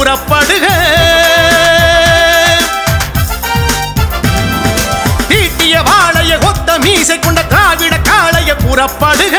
புறப்படுக தீட்டிய வாழைய கொத்த மீசை கொண்ட திராவிட காளைய புறப்படுக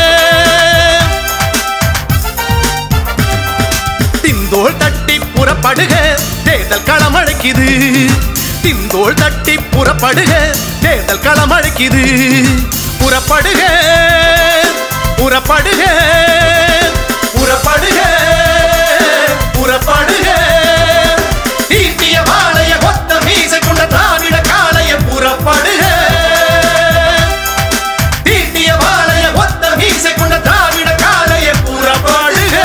திந்தோள் தட்டி புறப்படுக தேர்தல் களம் அழைக்குது திந்தோள் தட்டி புறப்படுக தேர்தல் களம் அழைக்குது புறப்படுக புறப்படுக புறப்படுக புறப்படுக தீட்டிய வாழைய கொத்த மீசை கொண்ட திராவிட காளைய புறப்படுக தீட்டிய வாழைய ஒத்த மீசை கொண்ட திராவிட காளைய புறப்படுக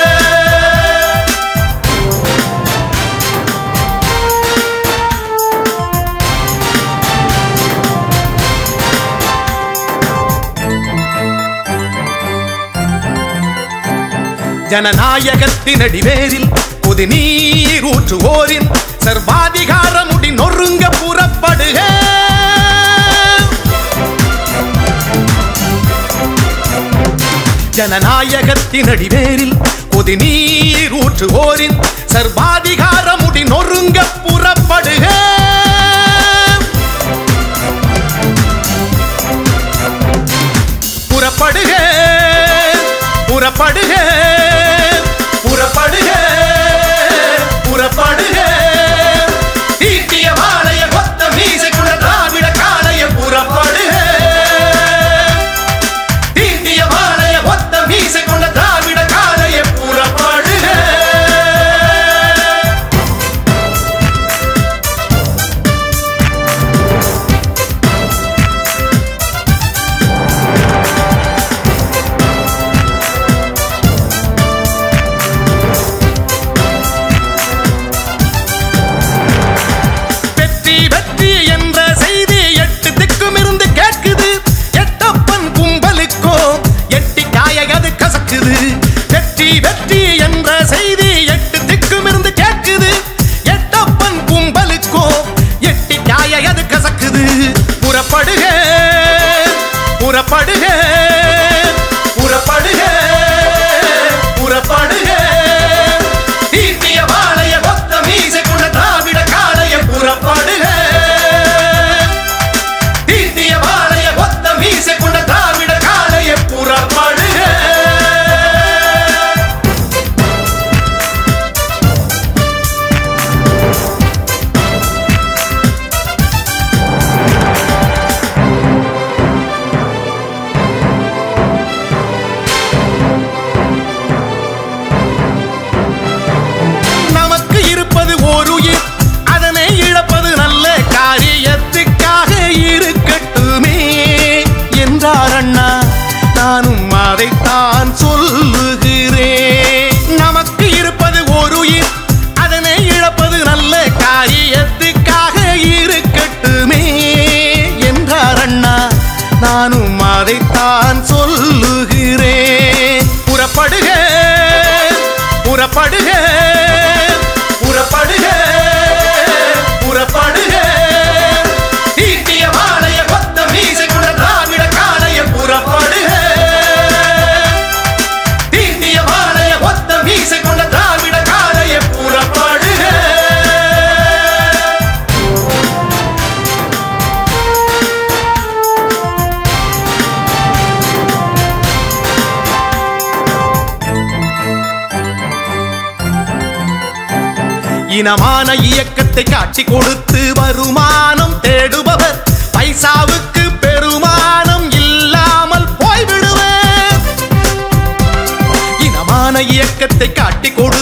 ஜனநாயகத்தின் அடிவேரில் பொது நீர் ஊற்றுவோரின் சர்வாதிகார முடி நொறுங்க புறப்படுக ஜனநாயகத்தின் அடிவேரில் பொது நீர் ஊற்றுவோரின் சர்வாதிகார முடி நொறுங்க புறப்படுக புறப்படுக புறப்படுக புறப்படுக புறப்படுக ஈட்டிய வாழைய கொத்த மீசை கொண்ட திராவிட காளைய புறப்படுக ஈட்டிய வாழைய கொத்த மீசை கொண்ட திராவிட காளைய புறப்படுக வெற்றி வெற்றி என்ற செய்தி எட்டு திக்கும் இருந்து கேட்குது எட்டப்பன் கும்பலுக்கோ எட்டி காய அது கசக்குது வெற்றி வெற்றி என்ற செய்தி எட்டு திக்கும் இருந்து கேட்குது எட்டப்பன் கும்பலுக்கோ எட்டி காய அது கசக்குது புறப்படுக புறப்படுக புறப்படுக புறப்படுக ஈட்டிய வாழைய ஒத்த மீசை கொண்ட திராவிட காளைய புறப்படுக ஈட்டிய வாழைய ஒத்த மீசை கொண்ட திராவிட காளைய புறப்படுக நமக்கு இருப்பது ஒரு உயிர் அதனை இழப்பது நல்ல காரியத்துக்காக இருக்கட்டுமே என்றார் அண்ணா நானும் அதைத்தான் சொல்லுகிறேன் நமக்கு இருப்பது ஒரு உயிர் அதனை இழப்பது நல்ல காரியத்துக்காக இருக்கட்டுமே என்றார் அண்ணா நானும் அதைத்தான் சொல்லுகிறேன் புறப்படுக புறப்படுக புறப்படுக புறப்படுக ஈட்டிய வாழைய கொத்த மீசை கொண்ட திராவிட காளைய புறப்படுக ஈட்டிய வாழைய கொத்த மீசை கொண்ட திராவிட காளைய புறப்படுக இனமான இயக்கத்தை காட்சி கொடுத்து வருமானம் தேடுபவர் பைசாவுக்கு பெருமானம் இல்லாமல் போய்விடுவர் இனமான இயக்கத்தை காட்டி கொடு